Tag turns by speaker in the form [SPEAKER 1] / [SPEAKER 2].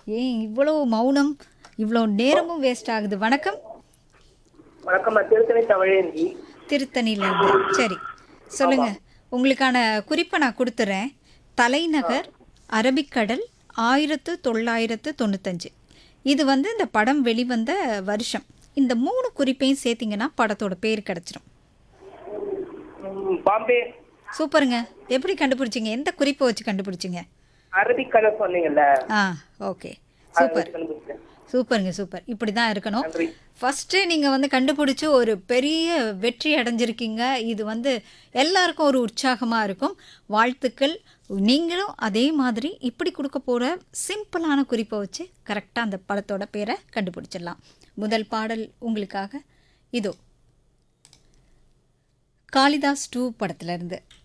[SPEAKER 1] ஏன் இவ்வளோ மௌனம் இவ்வளோ நேரமும் வேஸ்ட் ஆகுது வணக்கம்
[SPEAKER 2] வணக்கம் திருத்தணி தமிழேந்தி
[SPEAKER 1] திருத்தணிலேருந்து சரி சொல்லுங்க உங்களுக்கான குறிப்பை நான் கொடுத்துறேன் தலைநகர் அரபிக்கடல் ஆயிரத்து தொள்ளாயிரத்து தொண்ணூத்தஞ்சு இது வந்து இந்த படம் வெளிவந்த வருஷம் இந்த மூணு குறிப்பையும் சேர்த்தீங்கன்னா படத்தோட பேர் கிடச்சிரும்
[SPEAKER 2] ம், பாம்பே
[SPEAKER 1] சூப்பருங்க எப்படி கண்டுபிடிச்சிங்க எந்த குறிப்பை வச்சு கண்டுபிடிச்சிங்க
[SPEAKER 2] அரபிக்கடல் சொன்னீங்கல்ல
[SPEAKER 1] ஆ ஓகே
[SPEAKER 2] அதை
[SPEAKER 1] சூப்பர்
[SPEAKER 2] வச்சு கண்டுபிடிச்சேன்.
[SPEAKER 1] சூப்பருங்க சூப்பர் இப்படி தான் இருக்கணும்
[SPEAKER 2] நன்றி
[SPEAKER 1] ஃபஸ்ட்டு நீங்கள் வந்து கண்டுபிடிச்சி ஒரு பெரிய வெற்றி அடைஞ்சிருக்கீங்க இது வந்து எல்லாருக்கும் ஒரு உற்சாகமாக இருக்கும் வாழ்த்துக்கள் நீங்களும் அதே மாதிரி இப்படி கொடுக்க போகிற சிம்பிளான குறிப்பை வச்சு கரெக்டாக அந்த படத்தோட பேரை கண்டுபிடிச்சிடலாம் முதல் பாடல் உங்களுக்காக இதோ காளிதாஸ் டூ படத்துல இருந்து